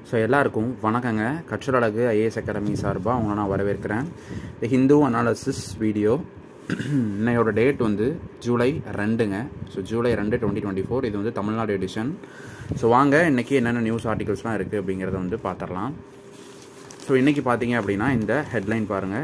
So எல்லாருக்கும் வணக்கங்க கற்றலழகு IAS academy சார்பாக உங்களை நான் வரவேற்கிறேன் இந்த ஹிந்து அனாலிசிஸ் வீடியோ இன்னையோட டேட் வந்து ஜூலை ரெண்டுங்க ஸோ ஜூலை ரெண்டு டுவெண்ட்டி டுவெண்ட்டி ஃபோர் இது வந்து தமிழ்நாடு எடிஷன் ஸோ வாங்க இன்றைக்கி என்னென்ன நியூஸ் ஆர்டிகல்ஸ்லாம் இருக்குது அப்படிங்கிறத வந்து பார்த்துடலாம் ஸோ இன்றைக்கி பார்த்தீங்க அப்படின்னா இந்த ஹெட்லைன் பாருங்கள்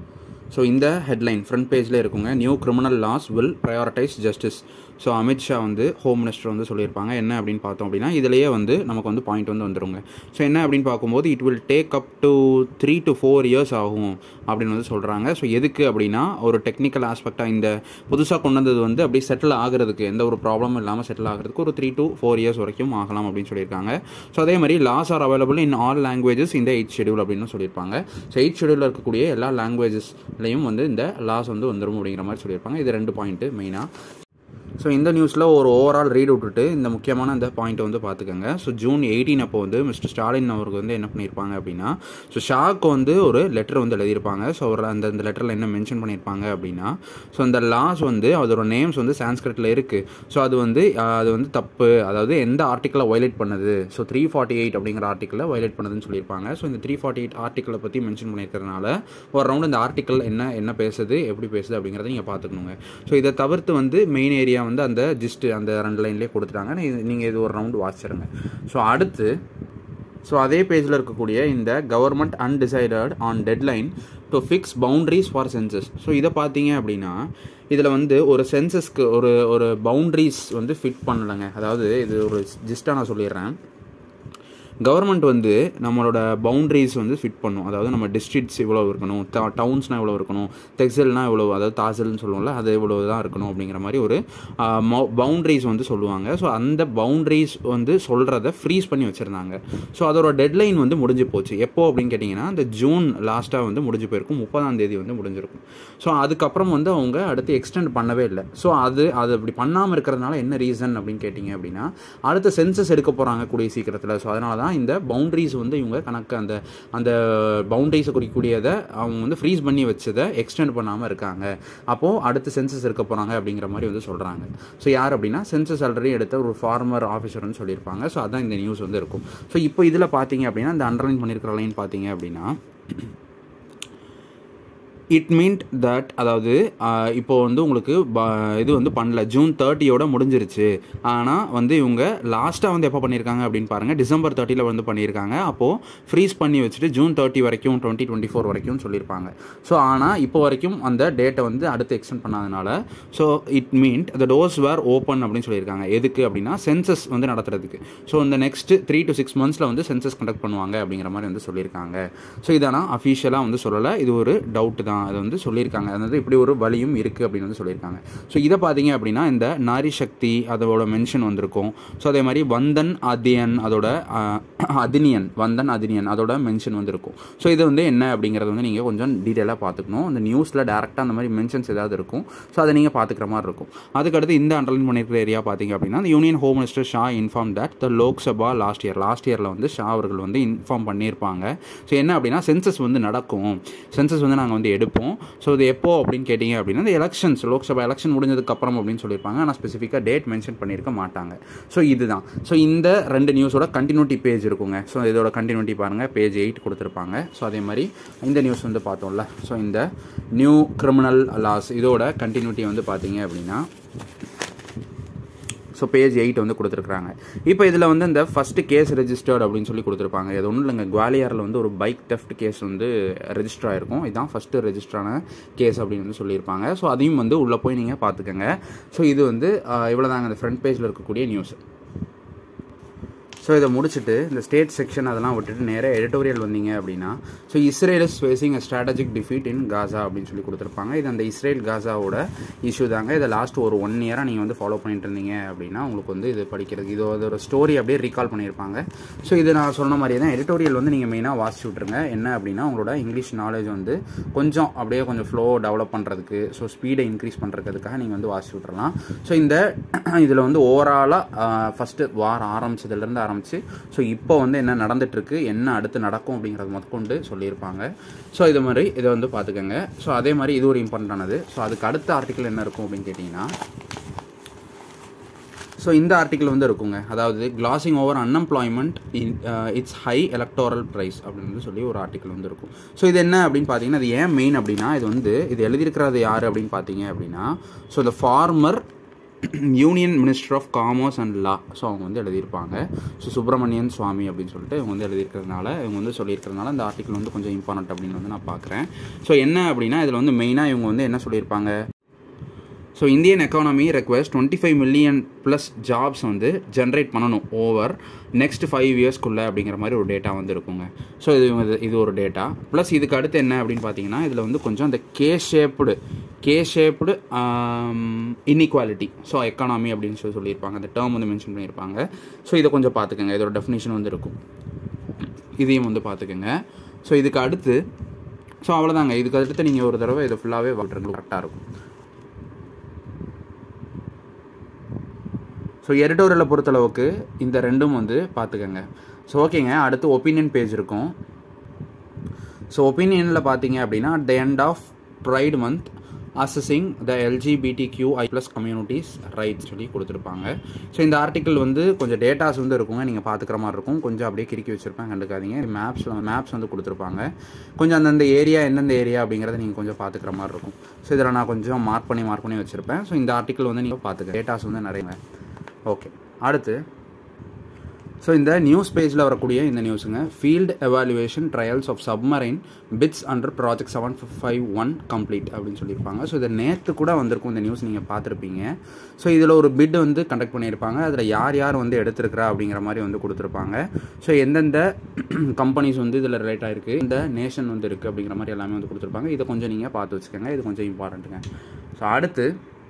ஸோ இந்த ஹெட்லைன் ஃப்ரண்ட் பேஜில் இருக்குங்க new criminal laws will prioritize justice so Amit Shah வந்து ஹோம் மினிஸ்டர் வந்து சொல்லியிருப்பாங்க என்ன அப்படின்னு பார்த்தோம் அப்படின்னா இதிலேயே வந்து நமக்கு வந்து பாயிண்ட் வந்து வந்துருங்க ஸோ என்ன அப்படின்னு பார்க்கும்போது it will take up to three to four years ஆகும் அப்படின்னு வந்து சொல்கிறாங்க ஸோ எதுக்கு அப்படின்னா ஒரு டெக்னிக்கல் ஆஸ்பெக்டாக இந்த புதுசாக கொண்டு வந்தது வந்து அப்படி செட்டில் ஆகிறதுக்கு எந்த ஒரு ப்ராப்ளமும் இல்லாமல் செட்டில் ஆகிறதுக்கு ஒரு த்ரீ டு ஃபோர் இயர்ஸ் வரைக்கும் ஆகலாம் அப்படின்னு சொல்லியிருக்காங்க ஸோ அதே மாதிரி laws are available in all languages இந்த எயிட் ஷெடியூல் அப்படின்னு சொல்லியிருப்பாங்க ஸோ எயிட் ஷெடியூலில் இருக்கக்கூடிய எல்லா லாங்குவேஜஸ்லையும் வந்து இந்த லாஸ் வந்து வந்துடும் அப்படிங்கிற மாதிரி சொல்லியிருப்பாங்க இது ரெண்டு பாயிண்ட்டு மெயினாக ஸோ இந்த நியூஸில் ஒரு ஓவரால் ரீட் விட்டுட்டு இந்த முக்கியமான இந்த பாயிண்ட்டை வந்து பார்த்துக்கோங்க ஸோ ஜூன் எயிட்டீன் அப்போ வந்து மிஸ்டர் ஸ்டாலின் அவருக்கு வந்து என்ன பண்ணியிருப்பாங்க அப்படின்னா ஸோ ஷாக்கு வந்து ஒரு லெட்டர் வந்து எழுதியிருப்பாங்க ஸோ அவர் அந்த அந்த லெட்டரில் என்ன மென்ஷன் பண்ணியிருப்பாங்க அப்படின்னா ஸோ அந்த லாஸ் வந்து அதோட நேம்ஸ் வந்து சான்ஸ்கிரிட்டில் இருக்குது ஸோ அது வந்து அது வந்து தப்பு அதாவது எந்த ஆர்டிக்கலை வயலேட் பண்ணுது ஸோ த்ரீ ஃபார்ட்டி எயிட் அப்படிங்கிற ஆர்டிக்கலை வயலேட் பண்ணுதுன்னு சொல்லியிருப்பாங்க ஸோ இந்த த்ரீ ஃபார்ட்டி எயிட் ஆர்டிக்கலை பற்றி மென்ஷன் பண்ணியிருக்கிறதுனால ஒரு ரவுண்ட் இந்த ஆர்டிக்கல் என்ன என்ன பேசுது எப்படி பேசுது அப்படிங்கிறத நீங்கள் பார்த்துக்கணுங்க ஸோ இதை தவிர்த்து வந்து மெயின் ஏரியா வந்து அந்த ஜிஸ்ட்டு அந்த ரெண்டு லைன்லேயே கொடுத்துட்டாங்க நீங்கள் இது ஒரு ரவுண்டு வாசிச்சிருங்க ஸோ அடுத்து ஸோ அதே பேஜில் இருக்கக்கூடிய இந்த government undecided on deadline to fix boundaries for census so இதை பார்த்தீங்க அப்படின்னா இதில் வந்து ஒரு சென்சஸ்க்கு ஒரு ஒரு பவுண்ட்ரிஸ் வந்து ஃபிட் பண்ணலைங்க அதாவது இது ஒரு ஜிஸ்ட்டாக நான் சொல்லிடுறேன் கவர்மெண்ட் வந்து நம்மளோட பவுண்ட்ரிஸ் வந்து ஃபிட் பண்ணும் அதாவது நம்ம டிஸ்ட்ரிக்ட்ஸ் இவ்வளோ இருக்கணும் டவுன்ஸ்னால் இவ்வளோ இருக்கணும் தெக்ஸல்னால் இவ்வளோ அதாவது தாசல்னு சொல்லுவோம்ல அது இவ்வளோ தான் இருக்கணும் அப்படிங்கிற மாதிரி ஒரு பவுண்ட்ரிஸ் வந்து சொல்லுவாங்க ஸோ அந்த பவுண்ட்ரிஸ் வந்து சொல்கிறத ஃப்ரீஸ் பண்ணி வச்சுருந்தாங்க ஸோ அதோட டெட்லைன் வந்து முடிஞ்சு போச்சு எப்போ அப்படின்னு கேட்டிங்கன்னா இந்த ஜூன் லாஸ்ட்டாக வந்து முடிஞ்சு போயிருக்கும் முப்பதாம் தேதி வந்து முடிஞ்சிருக்கும் ஸோ அதுக்கப்புறம் வந்து அவங்க அடுத்து எக்ஸ்டெண்ட் பண்ணவே இல்லை ஸோ அது அது அப்படி பண்ணாமல் இருக்கிறதுனால என்ன ரீசன் அப்படின்னு கேட்டிங்க அப்படின்னா அடுத்த சென்சஸ் எடுக்க போகிறாங்க கூடிய சீக்கிரத்தில் ஸோ அதனால தான் தான் இந்த பவுண்ட்ரிஸ் வந்து இவங்க கணக்கு அந்த அந்த பவுண்ட்ரிஸை குறிக்கக்கூடியதை அவங்க வந்து ஃப்ரீஸ் பண்ணி வச்சதை எக்ஸ்டெண்ட் பண்ணாமல் இருக்காங்க அப்போது அடுத்த சென்சஸ் இருக்க போகிறாங்க அப்படிங்கிற மாதிரி வந்து சொல்கிறாங்க ஸோ யார் அப்படின்னா சென்சஸ் ஆல்ரெடி எடுத்த ஒரு ஃபார்மர் ஆஃபீஸர்னு சொல்லியிருப்பாங்க ஸோ அதான் இந்த நியூஸ் வந்து இருக்கும் ஸோ இப்போ இதில் பார்த்தீங்க அப்படின்னா இந்த அண்டர்லைன் பண்ணியிருக்கிற லைன் பார்த்தீங்க அப்படின்னா இட் மீன்ட் தட் அதாவது இப்போ வந்து உங்களுக்கு இது வந்து பண்ணல ஜூன் தேர்ட்டியோட முடிஞ்சிருச்சு ஆனால் வந்து இவங்க லாஸ்ட்டாக வந்து எப்போ பண்ணியிருக்காங்க அப்படின்னு பாருங்கள் டிசம்பர் தேர்ட்டியில் வந்து பண்ணியிருக்காங்க அப்போது ஃப்ரீஸ் பண்ணி வச்சுட்டு ஜூன் தேர்ட்டி வரைக்கும் டுவெண்ட்டி டுவெண்ட்டி ஃபோர் வரைக்கும் சொல்லியிருப்பாங்க ஸோ ஆனால் இப்போ வரைக்கும் அந்த டேட்டை வந்து அடுத்து எக்ஸ்டெண்ட் பண்ணாதனால so it meant the doors were open அப்படின்னு சொல்லியிருக்காங்க எதுக்கு அப்படின்னா சென்சஸ் வந்து நடத்துறதுக்கு ஸோ இந்த நெக்ஸ்ட் த்ரீ டு சிக்ஸ் மந்த்ஸில் வந்து சென்சஸ் கண்டக்ட் பண்ணுவாங்க அப்படிங்கிற மாதிரி வந்து சொல்லியிருக்காங்க ஸோ இதனால் அஃபீஷியலாக வந்து சொல்லலை இது ஒரு டவுட் தான் அது வந்து சொல்லியிருக்காங்க அதாவது இப்படி ஒரு வழியும் இருக்குது அப்படின்னு வந்து சொல்லியிருக்காங்க ஸோ இதை பார்த்தீங்க அப்படின்னா இந்த நாரி சக்தி அதோட மென்ஷன் வந்திருக்கும் ஸோ அதே மாதிரி வந்தன் அதியன் அதோட அதினியன் வந்தன் அதினியன் அதோட மென்ஷன் வந்திருக்கும் ஸோ இது வந்து என்ன அப்படிங்கிறது வந்து நீங்கள் கொஞ்சம் டீட்டெயிலாக பார்த்துக்கணும் அந்த நியூஸில் டேரெக்டாக அந்த மாதிரி மென்ஷன்ஸ் ஏதாவது இருக்கும் ஸோ அதை நீங்கள் பார்த்துக்கிற மாதிரி இருக்கும் அதுக்கடுத்து இந்த அண்டர்லைன் பண்ணியிருக்கிற ஏரியா பார்த்தீங்க அப்படின்னா அந்த union home minister Shah inform that the Lok Sabha last year last இயரில் வந்து ஷா அவர்கள் வந்து இன்ஃபார்ம் பண்ணியிருப்பாங்க ஸோ என்ன அப்படின்னா சென்சஸ் வந்து நடக்கும் சென்சஸ் வந்து நாங்கள் வந்து எடுப்போம் ஸோ இது எப்போ அப்படின்னு கேட்டிங்க அப்படின்னா இந்த எலெக்ஷன்ஸ் லோக்சபா எலெக்ஷன் முடிஞ்சதுக்கு அப்புறம் அப்படின்னு சொல்லியிருப்பாங்க ஆனால் ஸ்பெசிஃபிக்காக டேட் மென்ஷன் பண்ணியிருக்க மாட்டாங்க ஸோ இதுதான் ஸோ இந்த ரெண்டு நியூஸோட கண்டினியூட்டி பேஜ் இருக்குங்க ஸோ இதோட கண்டினியூட்டி பாருங்கள் பேஜ் எயிட் கொடுத்துருப்பாங்க ஸோ அதே மாதிரி இந்த நியூஸ் வந்து பார்த்தோம்ல ஸோ இந்த நியூ கிரிமினல் லாஸ் இதோட கண்டினியூட்டி வந்து பார்த்தீங்க அப்படின்னா ஸோ பேஜ் எயிட் வந்து கொடுத்துருக்காங்க இப்போ இதில் வந்து இந்த ஃபஸ்ட்டு கேஸ் ரெஜிஸ்டர்ட் அப்படின்னு சொல்லி கொடுத்துருப்பாங்க இது ஒன்றும் இல்லைங்க குவாலியரில் வந்து ஒரு பைக் டெஃப்ட் கேஸ் வந்து ரெஜிஸ்டர் ஆகிருக்கும் இதுதான் ஃபஸ்ட்டு ரெஜிஸ்டரான கேஸ் அப்படின்னு வந்து சொல்லியிருப்பாங்க ஸோ அதையும் வந்து உள்ளே போய் நீங்கள் பார்த்துக்கோங்க ஸோ இது வந்து இவ்வளோ தாங்க இந்த ஃப்ரண்ட் பேஜில் இருக்கக்கூடிய நியூஸ் ஸோ இதை முடிச்சுட்டு இந்த ஸ்டேட் செக்ஷன் அதெல்லாம் விட்டுட்டு நேராக எடிட்டோரியல் வந்தீங்க அப்படின்னா so Israel is facing a strategic defeat in Gaza அப்படின்னு சொல்லி கொடுத்துருப்பாங்க இது அந்த இஸ்ரேல் காசாவோட இஷ்யூ தாங்க இதை லாஸ்ட் ஒரு ஒன் இயராக நீங்கள் வந்து ஃபாலோ பண்ணிட்டு இருந்தீங்க அப்படின்னா உங்களுக்கு வந்து இது படிக்கிறது இது ஒரு ஸ்டோரி அப்படியே ரீகால் பண்ணியிருப்பாங்க ஸோ இது நான் சொன்ன மாதிரியே தான் எடிட்டோரியல் வந்து நீங்கள் மெயினாக வாசிச்சு விட்ருங்க என்ன அப்படின்னா உங்களோட இங்கிலீஷ் நாலேஜ் வந்து கொஞ்சம் அப்படியே கொஞ்சம் ஃப்ளோ டெவலப் பண்ணுறதுக்கு ஸோ ஸ்பீடை இன்க்ரீஸ் பண்ணுறதுக்காக நீங்கள் வந்து வாசிச்சு விட்றலாம் ஸோ இந்த இதில் வந்து ஓவராலாக ஃபஸ்ட்டு வாரம் ஆரம்பிச்சதுலேருந்து ஆரம்பிச்சு ஸோ இப்போ வந்து என்ன நடந்துட்டுருக்கு என்ன அடுத்து நடக்கும் அப்படிங்கிறது முதற்கொண்டு சொல்லியிருப்பாங்க ஸோ இது மாதிரி இதை வந்து பார்த்துக்கோங்க ஸோ அதே மாதிரி இது ஒரு இம்பார்ட்டண்டானது ஸோ அதுக்கு அடுத்த ஆர்டிக்கல் என்ன இருக்கும் அப்படின்னு கேட்டிங்கன்னா ஸோ இந்த ஆர்டிக்கல் வந்து இருக்குங்க அதாவது glossing over unemployment in its high electoral price அப்படின்னு சொல்லி ஒரு ஆர்டிக்கல் வந்து இருக்கும் ஸோ இது என்ன அப்படின்னு பார்த்தீங்கன்னா இது ஏன் மெயின் அப்படின்னா இது வந்து இது எழுதியிருக்கிறது யார் அப்படின்னு பார்த்தீங்க அப்படின்னா ஸோ இந்த former union minister of commerce and law so அவங்க வந்து எழுதியிருப்பாங்க ஸோ சுப்பிரமணியன் சுவாமி அப்படின்னு சொல்லிட்டு இவங்க வந்து எழுதியிருக்கிறதுனால இவங்க வந்து சொல்லியிருக்கிறதுனால இந்த ஆர்டிக்கல் வந்து கொஞ்சம் இம்பார்ட்டன்ட் அப்படின்னு வந்து நான் பார்க்குறேன் ஸோ என்ன அப்படின்னா இதில் வந்து மெயினாக இவங்க வந்து என்ன சொல்லியிருப்பாங்க so Indian economy request twenty five million plus jobs வந்து ஜென்ரேட் பண்ணணும் ஓவர் நெக்ஸ்ட் ஃபைவ் இயர்ஸ்க்குள்ளே அப்படிங்கிற மாதிரி ஒரு டேட்டா வந்து இருக்குங்க ஸோ இது இது- இது ஒரு டேட்டா ப்ளஸ் இதுக்கு அடுத்து என்ன அப்படின்னு பார்த்தீங்கன்னா இதில் வந்து கொஞ்சம் அந்த K shaped K shaped inequality so economy அப்படின்னு சொல்லி சொல்லியிருப்பாங்க அந்த டேர்ம் வந்து மென்ஷன் பண்ணியிருப்பாங்க ஸோ இதை கொஞ்சம் பார்த்துக்கோங்க இதோட டெஃபினேஷன் வந்து இருக்கும் இதையும் வந்து பார்த்துக்கோங்க ஸோ இதுக்கு அடுத்து ஸோ அவ்வளோதாங்க இதுக்கு அடுத்து நீங்கள் ஒரு தடவை இதை ஃபுல்லாகவே வாழ்றது கரெக்டாக இருக்கும் ஸோ எடிட்டோரியலை பொறுத்தளவுக்கு இந்த ரெண்டும் வந்து பார்த்துக்கோங்க ஸோ ஓகேங்க அடுத்து ஒப்பீனியன் பேஜ் இருக்கும் ஸோ ஒப்பீனியனில் பார்த்தீங்க அப்படின்னா at the end of pride month assessing the LGBT Q I plus communities rights சொல்லி கொடுத்துருப்பாங்க ஸோ இந்த ஆர்டிக்கல் வந்து கொஞ்சம் டேட்டாஸ் வந்து இருக்குங்க நீங்கள் பார்த்துக்கிற மாதிரி இருக்கும் கொஞ்சம் அப்படியே கிறுக்கி வச்சுருப்பேன் கண்டுக்காதீங்க மேப்ஸ் மேப்ஸ் வந்து கொடுத்துருப்பாங்க கொஞ்சம் அந்தந்த ஏரியா எந்தெந்த ஏரியா அப்படிங்கிறத நீங்கள் கொஞ்சம் பார்த்துக்கிற மாதிரி இருக்கும் ஸோ இதில் நான் கொஞ்சம் மார்க் பண்ணி மார்க் பண்ணி வச்சுருப்பேன் ஸோ இந்த ஆர்டிக்கல் வந்து நீங்கள் பார்த்துக்க டேட்டாஸ் வந்து நிறைய ஓகே அடுத்து ஸோ இந்த நியூஸ் பேஜில் வரக்கூடிய இந்த நியூஸுங்க field evaluation trials of submarine bids under project seven five one complete அப்படின்னு சொல்லியிருப்பாங்க ஸோ இது நேற்று கூட வந்திருக்கும் இந்த நியூஸ் நீங்கள் பார்த்துருப்பீங்க ஸோ இதில் ஒரு பிட் வந்து கண்டக்ட் பண்ணியிருப்பாங்க அதில் யார் யார் வந்து எடுத்திருக்கிறா அப்படிங்கிற மாதிரி வந்து கொடுத்துருப்பாங்க ஸோ எந்தெந்த கம்பெனிஸ் வந்து இதில் ரிலேட் ஆயிருக்கு இந்த நேஷன் வந்து இருக்குது அப்படிங்கிற மாதிரி எல்லாமே வந்து கொடுத்துருப்பாங்க இதை கொஞ்சம் நீங்கள் பார்த்து வச்சுக்கோங்க இது கொஞ்சம் இம்பார்ட்டண்ட்டுங்க ஸோ அடுத்து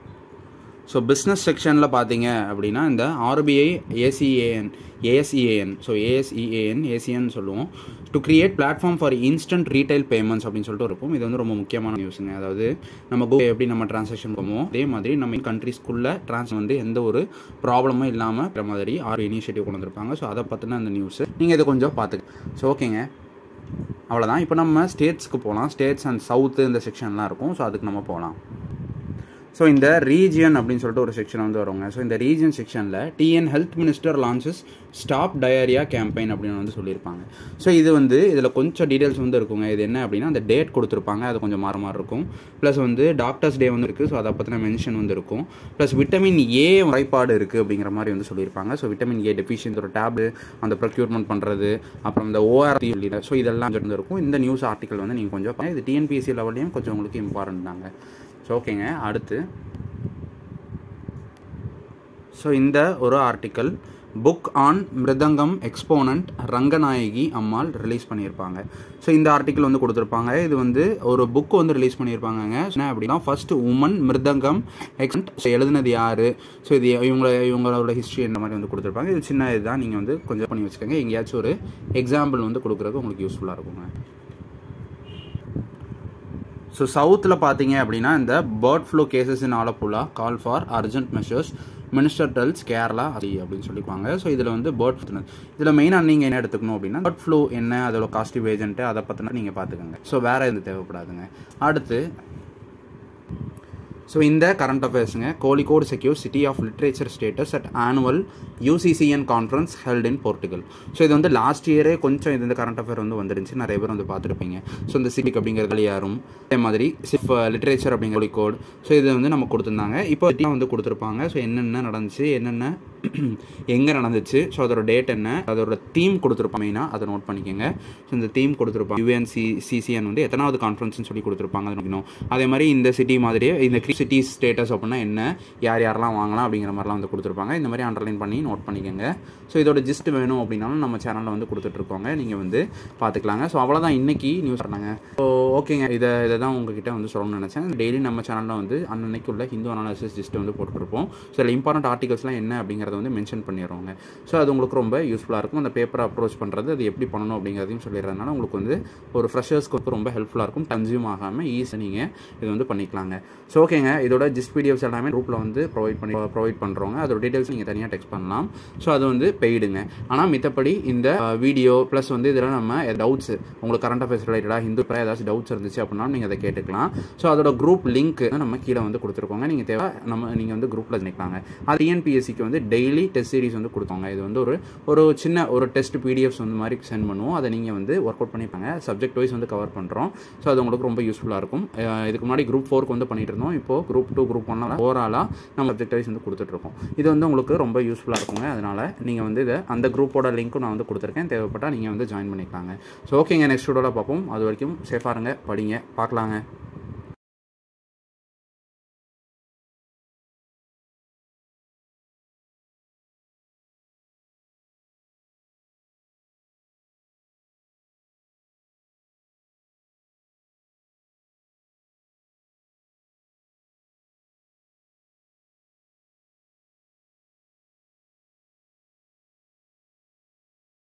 ஸோ பிஸ்னஸ் செக்ஷனில் பார்த்தீங்க அப்படின்னா இந்த RBI ACAN ASEAN so ASEAN ACN சொல்லுவோம் to create platform for instant retail payments அப்படின்னு சொல்லிட்டு இருக்கும் இது வந்து ரொம்ப முக்கியமான நியூஸுங்க அதாவது நம்ம கூகுள் எப்படி நம்ம டிரான்சாக்ஷன் பண்ணுவோம் அதே மாதிரி நம்ம கண்ட்ரிஸ்க்குள்ளே ட்ரான்ஸ் வந்து எந்த ஒரு ப்ராப்ளமும் இல்லாமல் இருக்கிற மாதிரி ஆறு இனிஷியேட்டிவ் கொண்டு வந்திருப்பாங்க ஸோ அதை பற்றின அந்த நியூஸ் நீங்கள் இதை கொஞ்சம் பார்த்துக்க ஸோ ஓகேங்க அவ்வளோதான் இப்போ நம்ம ஸ்டேட்ஸ்க்கு போகலாம் ஸ்டேட்ஸ் அண்ட் சவுத்து இந்த செக்ஷன்லாம் இருக்கும் ஸோ அதுக்கு நம்ம போகலாம் ஸோ இந்த ரீஜியன் அப்படின்னு சொல்லிட்டு ஒரு செக்ஷன் வந்து வருவாங்க ஸோ இந்த ரீஜியன் செக்ஷனில் TN health minister launches stop diarrhoea campaign அப்படின்னு வந்து சொல்லியிருப்பாங்க ஸோ இது வந்து இதில் கொஞ்சம் டீடைல்ஸ் வந்து இருக்குங்க இது என்ன அப்படின்னா அந்த டேட் கொடுத்துருப்பாங்க அது கொஞ்சம் மாற மாதிரி இருக்கும் ப்ளஸ் வந்து டாக்டர்ஸ் டே வந்து இருக்குது ஸோ அதை பற்றின மென்ஷன் வந்து இருக்கும் ப்ளஸ் விட்டமின் ஏ குறைபாடு இருக்குது அப்படிங்கிற மாதிரி வந்து சொல்லியிருப்பாங்க ஸோ விட்டமின் ஏ டெஃபிஷியன்ட் ஒரு டேப் அந்த ப்ரொக்யூர்மெண்ட் பண்ணுறது அப்புறம் இந்த ஓஆர்டி ஸோ இதெல்லாம் வந்து இருக்கும் இந்த நியூஸ் ஆர்டிக்கல் வந்து நீங்கள் கொஞ்சம் பாருங்க. இது டிஎன்பிஎஸ்சி லெவல்லையும் கொஞ்சம் உங்களுக்கு இம்பார்ட்டன்ட் தாங்க ஸோ ஓகேங்க அடுத்து ஸோ இந்த ஒரு article book on mridangam exponent Ranganayaki Ammal release பண்ணியிருப்பாங்க ஸோ இந்த ஆர்டிக்கல் வந்து கொடுத்துருப்பாங்க இது வந்து ஒரு புக் வந்து ரிலீஸ் பண்ணியிருப்பாங்கங்க என்ன அப்படின்னா ஃபர்ஸ்ட் உமன் மிருதங்கம் எக்ஸ் எழுதுனது யார் ஸோ இது இவங்க இவங்களோட ஹிஸ்ட்ரி இந்த மாதிரி வந்து கொடுத்துருப்பாங்க இது சின்ன இதுதான் நீங்கள் வந்து கொஞ்சம் பண்ணி வச்சுக்கோங்க எங்கேயாச்சும் ஒரு எக்ஸாம்பிள் வந்து கொடுக்குறதுக்கு உங்களுக்கு யூஸ்ஃபுல்லாக இருக்குங்க ஸோ சவுத்தில் பார்த்தீங்க அப்படின்னா இந்த bird flu cases in Alappuzha call for urgent measures minister tells Kerala அது அப்படின்னு சொல்லிக்குவாங்க ஸோ இதில் வந்து பேர்ட் ஃப்ளூ இதில் மெயினாக நீங்கள் என்ன எடுத்துக்கணும் அப்படின்னா பேர்ட் ஃப்ளூ என்ன அதோட காஸ்டிவ் ஏஜென்ட்டு அதை பற்றின நீங்கள் பார்த்துக்கோங்க ஸோ வேறு எதுவும் தேவைப்படாதுங்க அடுத்து ஸோ இந்த கரண்ட் அஃபேர்ஸுங்க Kozhikode secure city of literature status at annual UCCN conference held in Portugal so இது வந்து லாஸ்ட் இயரே கொஞ்சம் இது இந்த கரண்ட் அஃபேர் வந்து வந்துருந்துச்சு நிறைய பேர் வந்து பார்த்துருப்பீங்க ஸோ இந்த சிட்டிக் அப்படிங்கிறது யாரும் அதே மாதிரி சிஃப் லிட்ரேச்சர் அப்படிங்கிற கோழிக்கோடு ஸோ இது வந்து நம்ம கொடுத்துருந்தாங்க இப்போ சிட்டியாக வந்து கொடுத்துருப்பாங்க ஸோ என்னென்ன நடந்துச்சு என்னென்ன எங்கே நடந்துச்சு ஸோ அதோட டேட் என்ன அதோட தீம் கொடுத்துருப்பாங்க மெயினாக அதை நோட் பண்ணிக்கோங்க ஸோ இந்த தீம் கொடுத்துருப்பாங்க யூஎன்சி சிசிஎன் வந்து எத்தனாவது கான்ஃபரன்ஸ்னு சொல்லி கொடுத்துருப்பாங்க அது நோக்கணும் அதே மாதிரி இந்த சிட்டி மாதிரியே இந்த சிட்டி ஸ்டேட்டஸ் அப்படின்னா என்ன யார் யாரெல்லாம் வாங்கலாம் அப்படிங்கிற மாதிரிலாம் வந்து கொடுத்துருப்பாங்க இந்த மாதிரி அண்டர்லைன் பண்ணி நோட் பண்ணிக்கோங்க ஸோ இதோட ஜிஸ்ட் வேணும் அப்படின்னாலும் நம்ம சேனலில் வந்து கொடுத்துட்ருக்கோங்க நீங்கள் வந்து பார்த்துக்கலாங்க ஸோ அவ்வளோதான் இன்னைக்கு நியூஸ் பண்ணாங்க ஸோ ஓகேங்க இதை இதை தான் உங்ககிட்ட வந்து சொல்லணும்னு நினச்சேன் டெய்லி நம்ம சேனலில் வந்து அன்னன்னைக்கு உள்ள ஹிந்து அனாலிசிஸ் ஜிஸ்ட் வந்து போட்டுருப்போம் ஸோ இதில் இம்பார்ட்டன்ட் ஆர்டிகல்ஸ்லாம் என்ன அப்படிங்கிறத வந்து மென்ஷன் பண்ணிடுறோங்க ஸோ அது உங்களுக்கு ரொம்ப யூஸ்ஃபுல்லாக இருக்கும் அந்த பேப்பரை அப்ரோச் பண்ணுறது அது எப்படி பண்ணணும் அப்படிங்கிறதையும் சொல்லிடுறதுனால உங்களுக்கு வந்து ஒரு ஃப்ரெஷர்ஸ்க்கு வந்து ரொம்ப ஹெல்ப்ஃபுல்லாக இருக்கும் கன்சியூம் ஆகாமல் ஈஸியாக நீங்கள் இது வந்து பண்ணிக்கலாங்க ஸோ ஓகேங்க இதோட ஜிஸ்ட் வீடியோஸ் எல்லாமே குரூப்பில் வந்து ப்ரொவைட் பண்ணி ப்ரொவைட் பண்ணுறோங்க அதோட டீட்டெயில்ஸ் நீங்கள் தனியாக டெக்ஸ்ட் பண்ணலாம் பண்ணிக்கலாம் ஸோ அது வந்து பெய்டுங்க ஆனால் மித்தபடி இந்த வீடியோ ப்ளஸ் வந்து இதில் நம்ம டவுட்ஸ் உங்களுக்கு கரண்ட் அஃபேர்ஸ் ரிலேட்டடாக ஹிந்து பிற ஏதாச்சும் டவுட்ஸ் இருந்துச்சு அப்படின்னா நீங்கள் அதை கேட்டுக்கலாம் ஸோ அதோட குரூப் லிங்க் நம்ம கீழே வந்து கொடுத்துருக்கோங்க நீங்கள் தேவை நம்ம நீங்கள் வந்து குரூப்பில் நினைக்கலாங்க அது டிஎன்பிஎஸ்சிக்கு வந்து டெய்லி டெஸ்ட் சீரிஸ் வந்து கொடுத்தோங்க இது வந்து ஒரு ஒரு சின்ன ஒரு டெஸ்ட் பிடிஎஃப்ஸ் வந்து மாதிரி சென்ட் பண்ணுவோம் அதை நீங்கள் வந்து ஒர்க் அவுட் பண்ணிப்பாங்க சப்ஜெக்ட் வைஸ் வந்து கவர் பண்ணுறோம் ஸோ அது உங்களுக்கு ரொம்ப யூஸ்ஃபுல்லாக இருக்கும் அஹ் இதுக்கு முன்னாடி குரூப் ஃபோருக்கு வந்து பண்ணிட்டு இருந்தோம் இப்போ குரூப் டூ குரூப் ஒன்னால ஓவராலாக நம்ம சப்ஜெக்ட் வைஸ் வந்து கொடுத்துட்ருக்கோம் இது வந்து உங்களுக்கு ரொம்ப யூஸ்ஃபுல்லாக இருக்குங்க அதனால் நீங்கள் வந்து இதை அந்த குரூப்போட லிங்க்கும் நான் வந்து கொடுத்துருக்கேன் தேவைப்பட்டால் நீங்கள் வந்து ஜாயின் பண்ணிக்கலாங்க ஸோ ஓகேங்க நெக்ஸ்ட் வீடியோவில் பார்ப்போம் அது வரைக்கும் சேஃபாக இருங்க படிங்க பார்க்கலாங்க